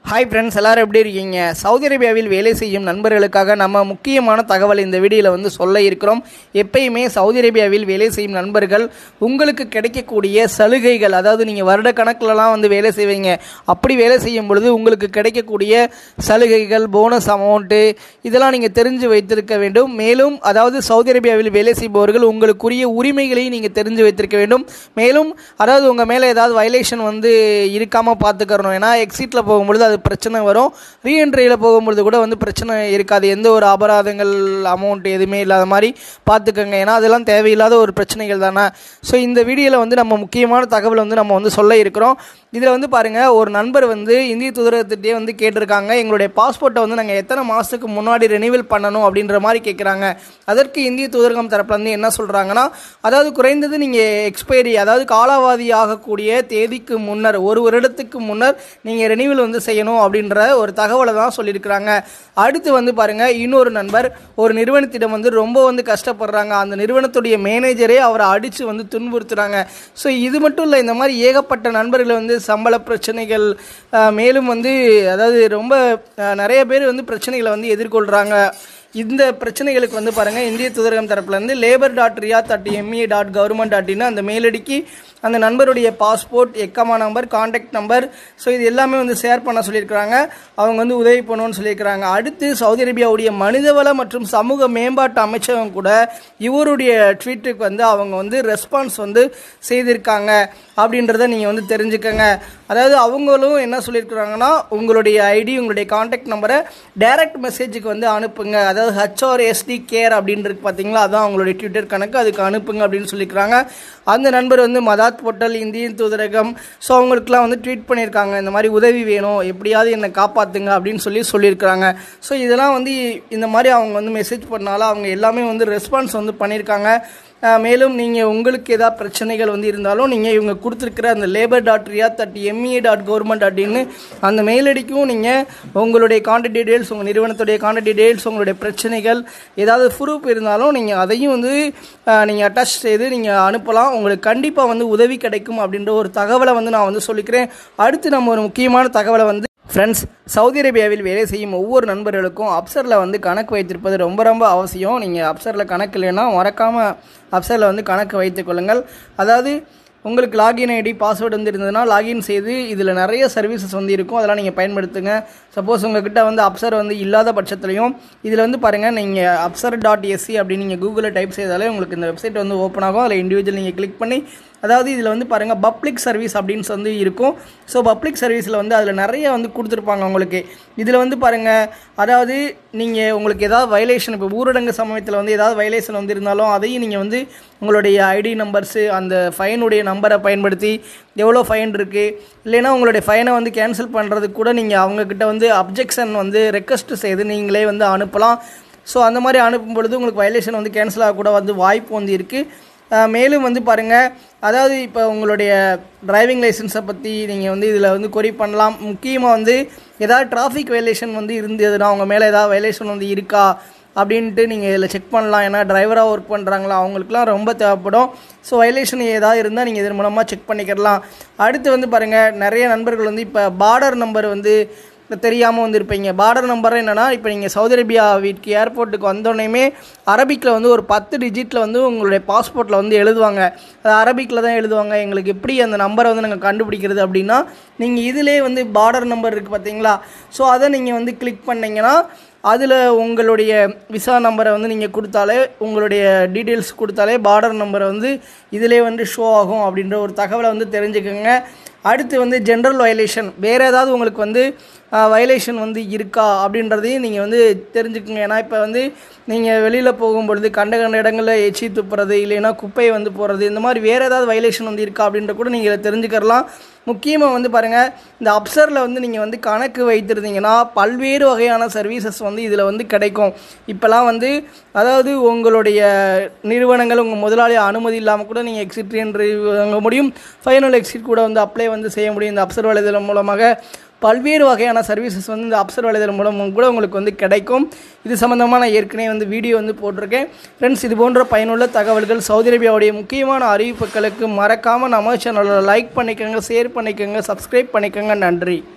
hi friends எல்லாரும் எப்படி இருக்கீங்க சவுதி அரேபியாவில் வேலை செய்யும் நண்பர்களுக்காக நம்ம முக்கியமான தகவல் இந்த வீடியோவில் வந்து சொல்ல இருக்கிறோம் எப்பயுமே சவுதி அரேபியாவில் வேலை செய்யும் நண்பர்கள் உங்களுக்கு கிடைக்கக்கூடிய சலுகைகள் அதாவது நீங்கள் வருட கணக்கிலலாம் வந்து வேலை செய்வீங்க அப்படி வேலை செய்யும் பொழுது உங்களுக்கு கிடைக்கக்கூடிய சலுகைகள் போனஸ் அமௌண்ட்டு இதெல்லாம் நீங்கள் தெரிஞ்சு வைத்திருக்க வேண்டும் மேலும் அதாவது சவுதி அரேபியாவில் வேலை செய்பவர்கள் உங்களுக்குரிய உரிமைகளை நீங்கள் தெரிஞ்சு வைத்திருக்க வேண்டும் மேலும் அதாவது உங்கள் மேலே ஏதாவது வயலேஷன் வந்து இருக்காமல் பார்த்துக்கறணும் ஏன்னா எக்ஸிட்டில் போகும்பொழுது அது பிரச்சனை வரும் ரீஎன்ட்ரியில் போகும்பொழுது கூட வந்து பிரச்சனை இருக்காது எந்த ஒரு அபராதங்கள் அமௌண்ட் எதுவுமே இல்லாத மாதிரி பார்த்துக்கோங்க ஏன்னா அதெல்லாம் தேவையில்லாத ஒரு பிரச்சனைகள் தானே ஸோ இந்த வீடியோவில் வந்து நம்ம முக்கியமான தகவல் வந்து நம்ம வந்து சொல்ல இருக்கிறோம் இதில் வந்து பாருங்கள் ஒரு நண்பர் வந்து இந்திய தூதரகத்திட்டே வந்து கேட்டிருக்காங்க எங்களுடைய பாஸ்போர்ட்டை வந்து நாங்கள் எத்தனை மாதத்துக்கு முன்னாடி ரெனிவல் பண்ணணும் அப்படின்ற மாதிரி கேட்குறாங்க அதற்கு இந்திய தூதரகம் தரப்புலேருந்து என்ன சொல்கிறாங்கன்னா அதாவது குறைந்தது நீங்கள் எக்ஸ்பைரி அதாவது காலாவதி ஆகக்கூடிய தேதிக்கு முன்னர் ஒரு வருடத்துக்கு முன்னர் நீங்கள் ரெனிவல் வந்து செய்யணும் அப்படின்ற ஒரு தகவலை தான் சொல்லியிருக்கிறாங்க அடுத்து வந்து பாருங்கள் இன்னொரு நண்பர் ஒரு நிறுவனத்திடம் வந்து ரொம்ப வந்து கஷ்டப்படுறாங்க அந்த நிறுவனத்துடைய மேனேஜரே அவரை அடித்து வந்து துன்புறுத்துறாங்க ஸோ இது மட்டும் இல்லை இந்த மாதிரி ஏகப்பட்ட நண்பர்கள் வந்து சம்பள பிரச்சனைகள் அஹ், மேலும் வந்து அதாவது ரொம்ப அஹ், நிறைய பேர் வந்து பிரச்சனைகளை வந்து எதிர்கொள்கிறாங்க இந்த பிரச்சனைகளுக்கு வந்து பாருங்கள் இந்திய தூதரகம் தரப்புலேருந்து லேபர் டாட் ரியா dot MA dot government dot in அந்த மெயிலடிக்கு அந்த நண்பருடைய பாஸ்போர்ட் எக்கமா நம்பர் காண்டாக்ட் நம்பர் ஸோ இது எல்லாமே வந்து ஷேர் பண்ண சொல்லியிருக்கிறாங்க அவங்க வந்து உதவி பண்ணுவோன்னு சொல்லியிருக்கிறாங்க அடுத்து சவுதி அரேபியாவுடைய மனிதவள மற்றும் சமூக மேம்பாட்டு அமைச்சகம் கூட இவருடைய ட்வீட்டுக்கு வந்து அவங்க வந்து ரெஸ்பான்ஸ் வந்து செய்திருக்காங்க அப்படின்றத நீங்கள் வந்து தெரிஞ்சுக்கங்க அதாவது அவங்களும் என்ன சொல்லியிருக்கிறாங்கன்னா உங்களுடைய ஐடி உங்களுடைய காண்டாக்ட் நம்பரை டைரக்ட் மெசேஜுக்கு வந்து அனுப்புங்க அதாவது ஹச்ஆர்எஸ்டி கேர் அப்படின்றது பார்த்தீங்களா அதான் அவங்களுடைய ட்விட்டர் கணக்கு அதுக்கு அனுப்புங்க அப்படின்னு சொல்லியிருக்கிறாங்க அந்த நண்பர் வந்து மதாத் பொட்டல் இந்தியன் தூதரகம் ஸோ அவங்களுக்குலாம் வந்து ட்வீட் பண்ணியிருக்காங்க இந்த மாதிரி உதவி வேணும் எப்படியாவது என்னை காப்பாற்றுங்க அப்படின்னு சொல்லி சொல்லியிருக்கிறாங்க ஸோ இதெல்லாம் வந்து இந்த மாதிரி அவங்க வந்து மெசேஜ் பண்ணாலும் அவங்க எல்லாமே வந்து ரெஸ்பான்ஸ் வந்து பண்ணியிருக்காங்க அஹ் மேலும் நீங்கள் உங்களுக்கு ஏதாவது பிரச்சனைகள் வந்து இருந்தாலும் நீங்கள் இவங்க கொடுத்துருக்கிற அந்த லேபர் டாட் ரியா டாட் எம்இஏ டாட் கவர்மெண்ட் அப்படின்னு அந்த மெயில் ஐடிக்கும் நீங்கள் உங்களுடைய கான்டாக்ட் டீடைல்ஸ் உங்கள் நிறுவனத்துடைய கான்டாக்ட் டீடைல்ஸ் உங்களுடைய பிரச்சனைகள் ஏதாவது ப்ரூஃப் இருந்தாலும் நீங்கள் அதையும் வந்து நீங்கள் அட்டாச் செய்து நீங்கள் அனுப்பலாம் உங்களுக்கு கண்டிப்பாக வந்து உதவி கிடைக்கும் அப்படின்ற ஒரு தகவலை வந்து நான் வந்து சொல்லிக்கிறேன் அடுத்து நம்ம ஒரு முக்கியமான தகவலை வந்து ஃப்ரெண்ட்ஸ் சவுதி அரேபியாவில் வேலை செய்யும் ஒவ்வொரு நண்பர்களுக்கும் அப்சரில் வந்து கணக்கு வைத்திருப்பது ரொம்ப ரொம்ப அவசியம் நீங்கள் அப்சரில் கணக்கு இல்லைன்னா மறக்காமல் அப்சரில் வந்து கணக்கு வைத்துக் கொள்ளுங்கள் அதாவது உங்களுக்கு லாகின் ஐடி பாஸ்வேர்டு வந்து இருந்ததுன்னா லாகின் செய்து இதில் நிறைய சர்வீசஸ் வந்து இருக்கும் அதெல்லாம் நீங்கள் பயன்படுத்துங்க சப்போஸ் உங்ககிட்ட வந்து அப்சர் வந்து இல்லாத பட்சத்துலையும் இதில் வந்து பாருங்கள் நீங்கள் அப்சர் டாட் எஸ்சி அப்படின்னு நீங்கள் கூகுளில் டைப் செய்தாலே உங்களுக்கு இந்த வெப்சைட் வந்து ஓப்பன் ஆகும் அதில் இண்டிவிஜுவல் நீங்கள் கிளிக் பண்ணி அதாவது இதில் வந்து பாருங்கள் பப்ளிக் சர்வீஸ் அப்படின்னு வந்து இருக்கும் ஸோ பப்ளிக் சர்வீஸில் வந்து அதில் நிறைய வந்து கொடுத்துருப்பாங்க உங்களுக்கு இதில் வந்து பாருங்கள் அதாவது நீங்கள் உங்களுக்கு ஏதாவது வயலேஷன் இப்போ ஊரடங்கு சமயத்தில் வந்து ஏதாவது வயலேஷன் வந்து இருந்தாலும் அதையும் நீங்கள் வந்து உங்களுடைய ஐடி நம்பர்ஸு அந்த ஃபைனுடைய நம்பரை பயன்படுத்தி எவ்வளோ ஃபைன் இருக்குது இல்லைன்னா உங்களுடைய ஃபைனை வந்து கேன்சல் பண்ணுறதுக்கு கூட நீங்கள் அவங்கக்கிட்ட வந்து அப்ஜெக்ஷன் வந்து ரெக்வஸ்ட் செய்து நீங்களே வந்து அனுப்பலாம் ஸோ அந்த மாதிரி அனுப்பும் பொழுது உங்களுக்கு வயலேஷன் வந்து கேன்சல் ஆக கூட வந்து வாய்ப்பு வந்து இருக்குது அஹ் மேலும் வந்து பாருங்கள் அதாவது இப்போ உங்களுடைய டிரைவிங் லைசன்ஸை பற்றி நீங்கள் வந்து இதில் வந்து கொரி பண்ணலாம் முக்கியமாக வந்து ஏதாவது டிராஃபிக் வயலேஷன் வந்து இருந்ததுன்னா அவங்க மேலே ஏதாவது வயலேஷன் வந்து இருக்கா அப்படின்ட்டு நீங்கள் இதில் செக் பண்ணலாம் ஏன்னா டிரைவராக ஒர்க் பண்ணுறாங்களா அவங்களுக்குலாம் ரொம்ப தேவைப்படும் ஸோ வயலேஷன் ஏதாவது இருந்தால் நீங்கள் இதன் மூலமாக செக் பண்ணிக்கிடலாம் அடுத்து வந்து பாருங்கள் நிறைய நண்பர்கள் வந்து இப்போ பார்டர் நம்பர் வந்து தெரியாமல் வந்து இருப்பீங்க பார்டர் நம்பர் என்னென்னா இப்போ நீங்கள் சவுதி அரேபியா வீட்டுக்கு ஏர்போர்ட்டுக்கு வந்தோடனேயுமே அரபிக்கில் வந்து ஒரு பத்து டிஜிட்டில் வந்து உங்களுடைய பாஸ்போர்ட்டில் வந்து எழுதுவாங்க அது அரபிக்கில் தான் எழுதுவாங்க எங்களுக்கு எப்படி அந்த நம்பரை வந்து நாங்கள் கண்டுபிடிக்கிறது அப்படின்னா நீங்கள் இதிலே வந்து பார்டர் நம்பர் இருக்குது பார்த்தீங்களா ஸோ அதை நீங்கள் வந்து கிளிக் பண்ணிங்கன்னா அதில் உங்களுடைய விசா நம்பரை வந்து நீங்கள் கொடுத்தாலே உங்களுடைய டீட்டெயில்ஸ் கொடுத்தாலே பார்டர் நம்பரை வந்து இதிலே வந்து ஷோ ஆகும் அப்படின்ற ஒரு தகவலை வந்து தெரிஞ்சுக்கோங்க அடுத்து வந்து ஜென்ரல் வயலேஷன் வேறு ஏதாவது உங்களுக்கு வந்து வயலேஷன் வந்து இருக்கா அப்படின்றதையும் நீங்கள் வந்து தெரிஞ்சுக்கோங்க ஏன்னா இப்போ வந்து நீங்கள் வெளியில் போகும்பொழுது கண்ட கண்ட இடங்களில் எச்சி துப்புறது இல்லைன்னா குப்பையை வந்து போடுறது இந்த மாதிரி வேறு ஏதாவது வயலேஷன் வந்து இருக்கா அப்படின்ற கூட நீங்கள் இதை தெரிஞ்சுக்கலாம் முக்கியமாக வந்து பாருங்கள் இந்த அப்சரில் வந்து நீங்கள் வந்து கணக்கு வைத்திருந்தீங்கன்னா பல்வேறு வகையான சர்வீசஸ் வந்து இதில் வந்து கிடைக்கும் இப்போலாம் வந்து அதாவது உங்களுடைய நிறுவனங்கள் உங்கள் முதலாளி அனுமதி இல்லாமல் கூட நீங்கள் எக்ஸிட் என்று வாங்க முடியும் ஃபைனல் எக்ஸிட் கூட வந்து அப்ளை வந்து செய்ய முடியும் இந்த அப்சர் வலைதளம் மூலமாக பல்வேறு வகையான சர்வீசஸ் வந்து இந்த அப்சர் வலைதளம் மூலம் கூட உங்களுக்கு வந்து கிடைக்கும் இது சம்மந்தமாக நான் ஏற்கனவே வந்து வீடியோ வந்து போட்டிருக்கேன் ஃப்ரெண்ட்ஸ் இது போன்ற பயனுள்ள தகவல்கள் சவுதி அரேபியாவுடைய முக்கியமான அறிவிப்புகளுக்கு மறக்காமல் நம்ம சேனலில் லைக் பண்ணிக்கோங்க ஷேர் பண்ணிக்கோங்க சப்ஸ்கிரைப் பண்ணிக்கோங்க நன்றி